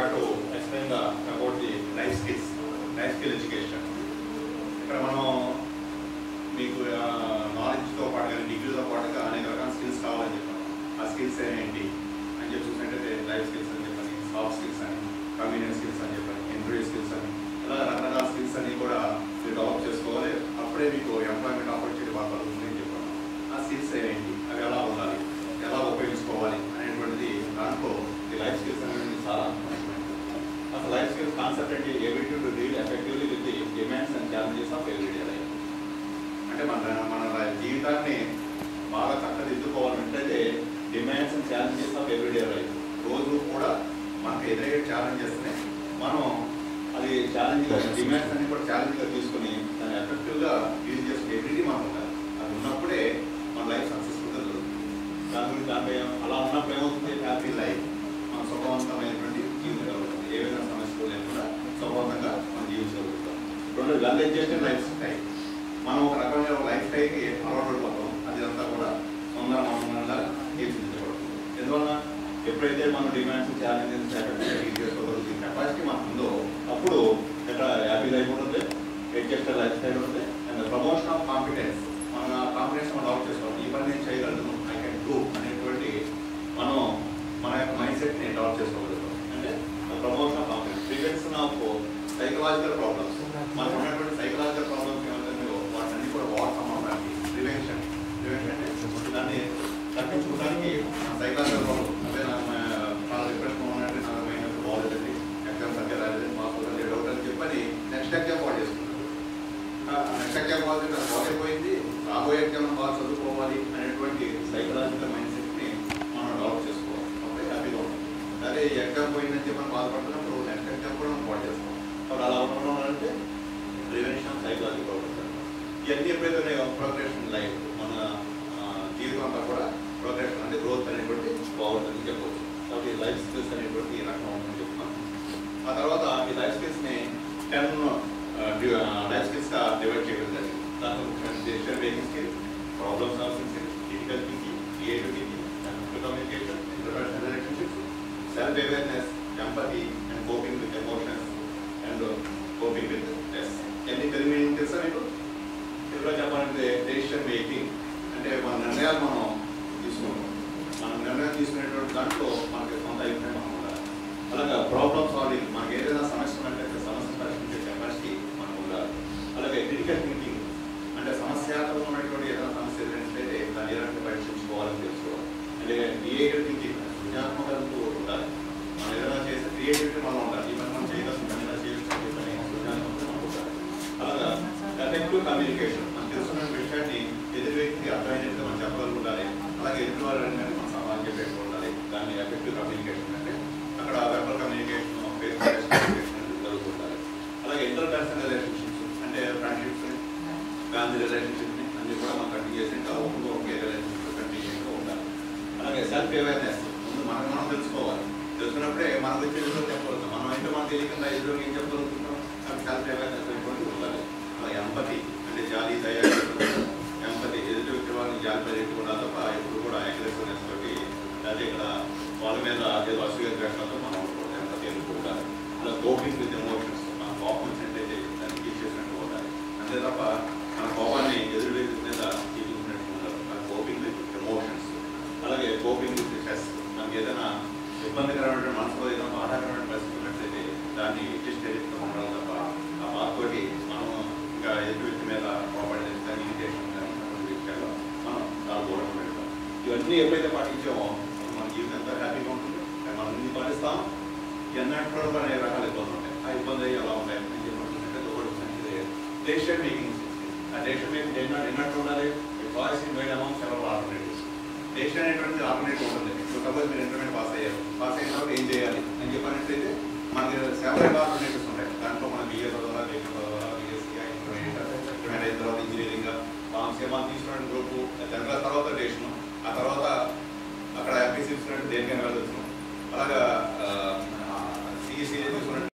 start to explain the about the life skills, life skill education. ఇక్కడ మనం మీకు నాలెడ్జ్తో పాటు కానీ డిగ్రీతో పాటుగా అనేక రకాల స్కిల్స్ కావాలని చెప్పాను ఆ స్కిల్స్ ఏంటి అని చెప్పి చూసినట్టయితే లైఫ్ స్కిల్స్ అని చెప్పని సాఫ్ట్ స్కిల్స్ అని కమ్యూనియన్ స్కిల్స్ అని చెప్పని ఇంటర్వ్యూ స్కిల్స్ అని ఇలా రకరకాల స్కిల్స్ అన్ని కూడా మీరు డెవలప్ చేసుకోవాలి అప్పుడే మీకు ఎంప్లాయ్మెంట్ ఆపర్చునిటీ బాగా కలుగుతుంది అని చెప్పాను ఆ స్కిల్స్ ఏంటి అవి ఎలా ఉండాలి ఎలా ఉపయోగించుకోవాలి అనేటువంటిది దాంట్లో ఈ లైఫ్ స్కిల్స్ అనేది చాలా ముఖ్యమైనది. అసలు లైఫ్ స్కిల్స్ కాన్సెప్ట్ అంటే ability to deal effectively with the demands and challenges of everyday life అంటే మన మన జీవితాన్ని బాగా చక్కదిద్దుకోవాలంటే demands and challenges of everyday life రోజు కూడా మనకు ఎదురయ్యే ఛాలెంజెస్ని మనం అది ఛాలెంజ్ డిమాండ్స్ అన్ని కూడా ఛాలెంజ్గా తీసుకుని దాన్ని ఎఫెక్టివ్గా యూజ్ చేసుకునే ఎబిలిటీ మనకు ఉండాలి అది ఉన్నప్పుడే మన లైఫ్ సక్సెస్ఫుల్గా జరుగుతుంది దాని గురించి దాంట్లో ఏం- అలా ఉన్నప్పుడు ఏమవుతుంది హ్యాపీ లైఫ్ మన సుఖవంతమైనటువంటి జీవితం కలుగుతుంది ఏ విధంగా సమస్యలు లేకుండా సుఖవంతంగా మనం జీవించగలుగుతాం రెండు వెల్ ఎడ్యుకేషన్ లైఫ్ స్టైల్ మనం ఒక రకమైన లైఫ్ స్టైల్కి అలవాటు పడిపోతాం అది అంతా కూడా సుందర మనగా తీర్చిదిద్దబడుతుంది ఎందువల్ల ఎప్పుడైతే మనం డిమాండ్స్ ఛాలెంజెస్ చేసుకోగలుగుతుంది కెపాసిటీ మనకు ఉందో అప్పుడు ఎక్కడ హ్యాపీ లైఫ్ ఉంటుంది ఎడ్యుకేషన్ లైఫ్ స్టైల్ ఉంటుంది అండ్ ప్రమోషన్ ఆఫ్ కాన్ఫిడెన్స్ మన కాన్ఫిడెన్స్ మనం డెవలప్ చేసుకోవాలి ఈ పని నేను చేయగలను ఐ కెన్ డూ అనేటువంటి మనం మన యొక్క మైండ్ సెట్ని డెవలప్ చేసుకోగలుగుతాం అంటే promotion of confidence prevention of psychological problems మనకు ఉన్నటువంటి సైకలాజికల్ ప్రాబ్లమ్స్ ఏమవుతాయో వాటిని కూడా వాడతాం అవడానికి ప్రివెన్షన్ ప్రివెన్షన్ అంటే దాన్ని తగ్గించుకోవడానికి సైకలాజికల్ ప్రాబ్లమ్ అంటే నా చాలా డిప్రెషన్ ఉన్నట్టు నాకు మైండ్ బాగోలేదండి ఎగ్జామ్ సరిగ్గా రాలేదు మాకు సరిగ్గా డౌట్ అని చెప్పని నెక్స్ట్ ఎగ్జామ్ వాడు చేసుకుంటారు నెక్స్ట్ ఎగ్జామ్ బాగుంది నాకు బాగైపోయింది రాబోయే ఎగ్జామ్ బాగా చదువుకోవాలి అనేటువంటి సైకలాజికల్ మైండ్ సెట్ని మనం డెవలప్ చేసుకోవాలి అప్పుడే హ్యాపీగా ఉంటాం అదే ఈ ఎగ్జామ్ పోయిందని చెప్పి మనం బాధపడుతున్నప్పుడు నెక్స్ట్ ఎగ్జామ్ కూడా మనం పాటు చేస్తాం కాబట్టి అలా ఉండడం అంటే ప్రివెన్షన్ సైకలాజీ ప్రాబ్లమ్స్ ఇవన్నీ ఎప్పుడైతే ప్రోగ్రెషన్ లైఫ్ మన ఆ, జీవితం అంతా కూడా ప్రోగ్రెషన్ అంటే గ్రోత్ అనేటువంటి బాగుంటుందని చెప్పవచ్చు కాబట్టి లైఫ్ స్కిల్స్ అనేటువంటి ఈ రకం ఉంటుందని చెప్తున్నాం ఆ తర్వాత ఈ లైఫ్ స్కిల్స్ని టెన్ లైఫ్ స్కిల్స్గా డివైడ్ చేయడం జరిగింది దాంట్లో ముఖ్యమైన decision making skill problem solving skill critical thinking creativity communication interpersonal relationships self awareness empathy and coping with emotions and coping with stress ఇవన్నీ తెలుగు మీనింగ్ తెలుసా మీకు తెలుగులో చెప్పాలంటే డెసిషన్ మేకింగ్ అంటే మన నిర్ణయాలు మనం తీసుకుంటాం మనం నిర్ణయం తీసుకునేటువంటి దాంట్లో మనకి సొంత అభిప్రాయం మనం ఉండాలి అలాగే ప్రాబ్లమ్ సాల్వింగ్ మనకి ఏదైనా సమస్య ఉన్నట్లయితే సమస్య పరిష్కరించే కెపాసిటీ మనకు ఉండాలి అలాగే క్రిటికల్ థింకింగ్ అంటే సమస్యాత్మకంగా ఉన్నటువంటి ఏదైనా సమస్య ఎదురైనట్లయితే దాన్ని ఏ రకంగా పరిష్కరించుకోవాలని తెలుసుకోవాలి అంటే క్రియేటివ్ థింకింగ్ సృజనాత్మకతతో ఉండాలి మనం ఏదైనా చేస్తే క్రియేటివిటీ మనం ఉండాలి ఈ పని మనం చేయగలం పని ఇలా చేయొచ్చు అని చెప్పని సృజనాత్మకత మనకు ఉండాలి అలాగా ఎఫెక్టివ్ కమ్యూనికేషన్ మనం తెలుసుకున్న విషయాన్ని ఎదుటి వ్యక్తికి అర్థమైనట్టుగా మనం చెప్పగలుగుండాలి అలాగే ఎదుటి వారు అనేది మనం సమాధానం చెప్పేట్టు ఉండాలి దాన్ని ఎఫెక్టివ్ కమ్యూనికేషన్ అంటే అక్కడ వెర్బల్ కమ్యూనికేషన్ ఫేస్ కమ్యూనికేషన్ జరుగుతుండాలి అలాగే ఇంటర్ పర్సనల్ రిలేషన్షిప్స్ అంటే ఫ్రెండ్షిప్స్ ఫ్యామిలీ రిలేషన్షిప్ని అన్ని కూడా మనం కంటిన్యూ చేసి ఇంకా ఒక్కొక్క ఒకే రిలేషన్షిప్ కంటిన్యూ చేస్తూ ఉండాలి అలాగే సెల్ఫ్ అవేర్నెస్ ముందు మనకు మనం తెలుసుకోవాలి తెలుసుకున్నప్పుడే మనకు వచ్చే ఎదురు చెప్పగలుగుతాం మనం అయితే మనం తెలియకుండా ఎదురు ఏం చెప్పగలుగుతున్నాం అది సెల్ఫ్ అవేర్నెస్ అనేటువంటి ఉండాలి అలాగే ఎంపతి అంటే జాలి దయ ఎంపతి ఎదుటి వ్యక్తి వాళ్ళని జాలి పరిగెత్తి కూడా తప్ప ఎప్పుడు కూడా అగ్రెసివ్నెస్ తోటి అదే ఇక్కడ వాళ్ళ మీద ఏదో అసూయ ద్వేషాలతో మనం ఉండకూడదు ఎంపతి ఎందుకు ఉండాలి అలా కోపింగ్ విత్ ఎమోషన్స్ మన కోపం వచ్చినట్టయితే దాన్ని తీసేసినట్టు ఉండాలి అంతే తప్ప మన కోపాన్ని ఎదురు వ్యక్తి మీద తీసుకున్నట్టు ఉండాలి మన కోపింగ్ విత్ ఎమోషన్స్ అలాగే కోపింగ్ విత్ స్ట్రెస్ మనకి ఏదైనా ఇబ్బందికరమైన మనసులో ఏదైనా బాధాకరమైన పరిస్థితి ఉన్నట్లయితే దాన్ని ఇష్టం ఉండాలి తప్ప ఆ బాధతోటి మనం ఇంకా ఎదుటి వ్యక్తి మీద కోపడేది కానీ ఇరిటేషన్ కానీ అటువంటి విషయాల్లో మనం చాలా దూరం పెడతాం ఇవన్నీ ఎప్పుడైతే పాటించామో అప్పుడు మన జీవితం ఎంత హ్యాపీగా ఉంటుంది కానీ మనం ఇన్ని పాటిస్తాం ఎన్నట్లో అనేక రకాల ఇబ్బందులు ఉంటాయి ఆ ఇబ్బంది అయ్యి అలా ఉంటాయి అని చెప్పి ఒకటి మంచిది డెసిషన్ మేకింగ్ ఆ డెసిషన్ మేకింగ్ ఎన్నట్టు ఎన్నట్టు ఉండాలి choice in made amount several alternatives decision అనేటువంటిది ఆల్టర్నేటివ్ ఉంటుంది ఇప్పుడు సపోజ్ మీరు ఇంటర్మీడియట్ పాస్ అయ్యారు పాస్ అయిన తర్వాత ఏం చేయాలి అని చెప్పినట్లయితే మనకి సెవెరల్ ఆల్టర్నేటివ్స్ ఉంటాయి దాంట్లో మనం బిఏ చదవాలా బీఏ చదవాలా బీఎస్సీ ఇంటర్మీడియట్ ఇంటర్మీడియట్ అయిన తర్వాత ఇంజనీరింగ్ ఫార్మసీ మనం తీసుకున్న గ్రూప్ టెన్ క్లాస్ తర్వాత డెసిషన్ ఆ తర్వాత అక్కడ ఎంపీసీ తీసుకున్నట్టు దేనికైనా వెళ్ళొచ్చు అలాగా సిఈసీ తీసుకున్నట్టు